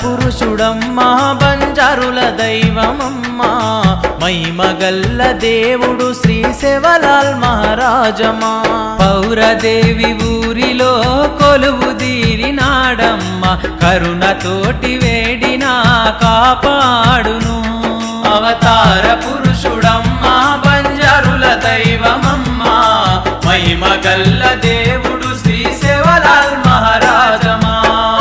పురుషుడమ్మా బంజారుల దైవమమ్మా మైమగల్ల దేవుడు శ్రీ శివలాల్ మహారాజమా పౌరదేవి ఊరిలో కొలువు దీరినాడమ్మ కరుణతోటి వేడినా కాపాడును అవతార పురుషుడమ్మా బంజారుల దైవమమ్మా మైమగల్ల దేవుడు శ్రీ శివలాల్ మహారాజమా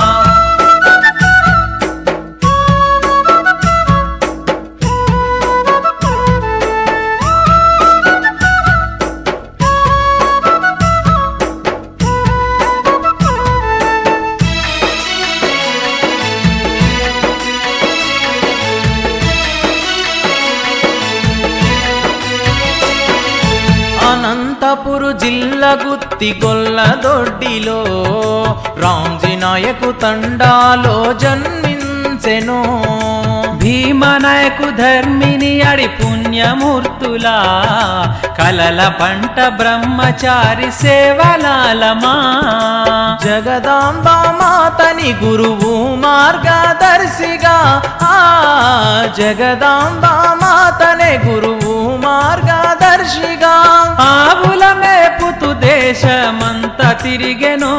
అనంతపురు జిల్లా గుత్తి గొల్ల దొడ్డిలో రాంజీ నాయకు తండాలో జన్మించెను భీమనాయకు ధర్మిని అడి పుణ్యమూర్తులా కలల పంట బ్రహ్మచారి సేవలాలమా జగదాంబ మాతని గురువు మార్గదర్శిగా ఆ జగదాంబ మాతనే గురువు మార్గదర్శిగా ఆవుల మేపుతూ దేశమంతా తిరిగెనో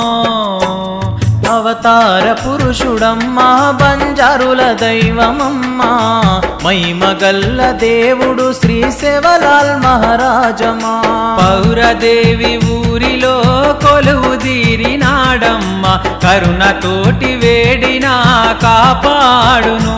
అవతార పురుషుడమ్మా బంజారుల దైవమమ్మా మైమగల్ల దేవుడు శ్రీ శివలాల్ మహారాజమా పౌరదేవి ఊరిలో కొలువు దీరినాడమ్మ కరుణతోటి వేడినా కాపాడును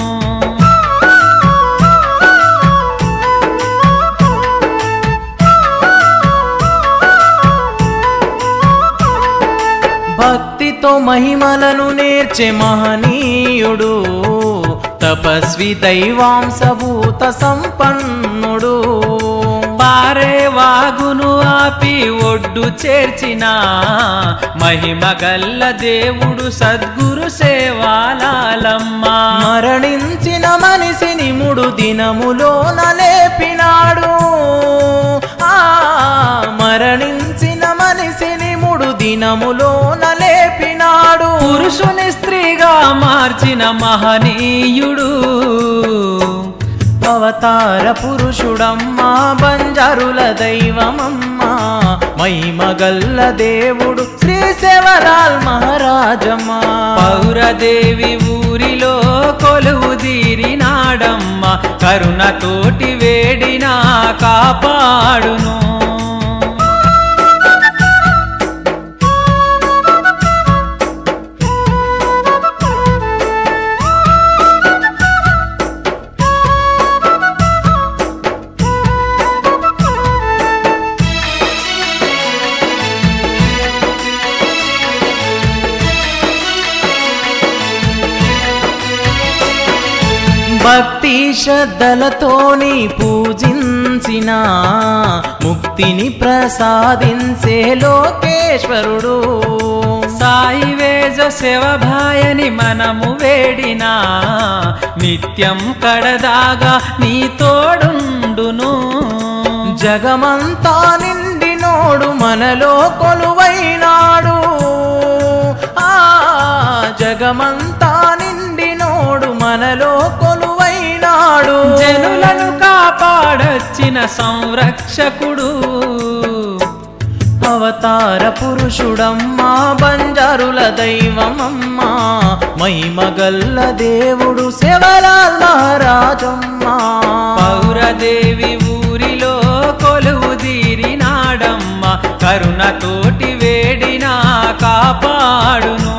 భక్తితో మహిమలను నేర్చే మహనీయుడు తపస్వి దైవాంశభూత సంపన్నుడు పారే వాగును ఆపి ఒడ్డు చేర్చిన మహిమ గల్ల దేవుడు సద్గురు సేవాలమ్మ మరణించిన మనిషిని మూడు దినములోన లేపినాడు ఆ మరణించిన మనిషిని మూడు దినములోన లేపినాడు పురుషుని స్త్రీగా మార్చిన మహనీయుడు అవతార పురుషుడమ్మా బంజారుల దైవమమ్మా మైమగల్ల దేవుడు శ్రీ శివలాల్ మహారాజమ్మా పౌరదేవి ఊరిలో కొలువు దీరినాడమ్మ కరుణతోటి వేడినా కాపాడును భక్తి శ్రద్ధలతోని పూజించిన ముక్తిని ప్రసాదించే లోకేశ్వరుడు సాయి వేజ శివభాయని మనము వేడినా నిత్యం కడదాగా నీ తోడుండును జగమంతా నిండినోడు మనలో కొలువైనాడు ఆ జగమంతా నిండినోడు మనలో కొలువైనాడు జనులను కాపాడొచ్చిన సంరక్షకుడు అవతార పురుషుడమ్మా బంజారుల దైవమమ్మా మైమగల్ల దేవుడు శివలాల్ మహారాజమ్మా పౌరదేవి ఊరిలో కొలువు దీరినాడమ్మ కరుణతోటి వేడినా కాపాడును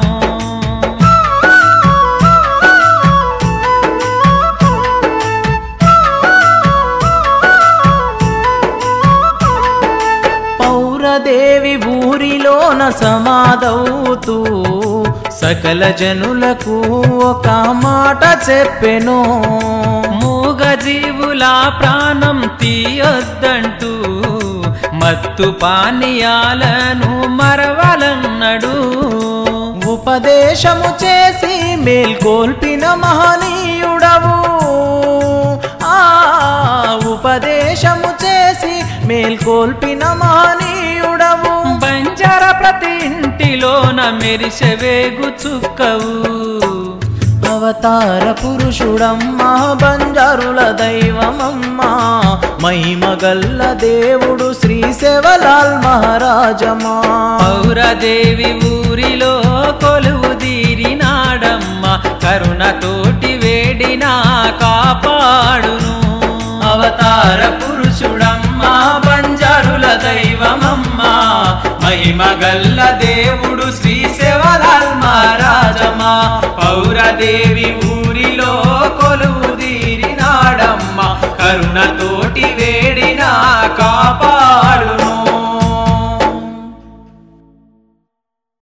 పౌరదేవి ఊరిలోన సమాధవుతూ సకల జనులకు ఒక మాట చెప్పెను మూగ జీవుల ప్రాణం తీయొద్దంటూ మత్తు పానీయాలను మరవలన్నడు ఉపదేశము చేసి మేల్కొల్పిన మహనీయుడవు ఆ ఉపదేశము చేసి మేల్కొల్పిన మహనీయుడవు బంజర ప్రతి ఇంటిలోన మెరిసె వేగు చుక్కవు అవతార పురుషుడమ్మా బంజారుల దైవమమ్మా మహిమగల్ల దేవుడు శ్రీ శివలాల్ మహారాజమా పౌరదేవి ఊరిలో కొలువు తీరినాడమ్మ కరుణతోటి వేడినా కాపాడును అవతార పురుషుడమ్మా బంజారుల దైవమమ్మా మహిమగల్ల దేవుడు శ్రీ శివలాల్ మహారాజమా పౌరదేవి ఊరిలో కొలువు తీరినాడమ్మ కరుణతోటి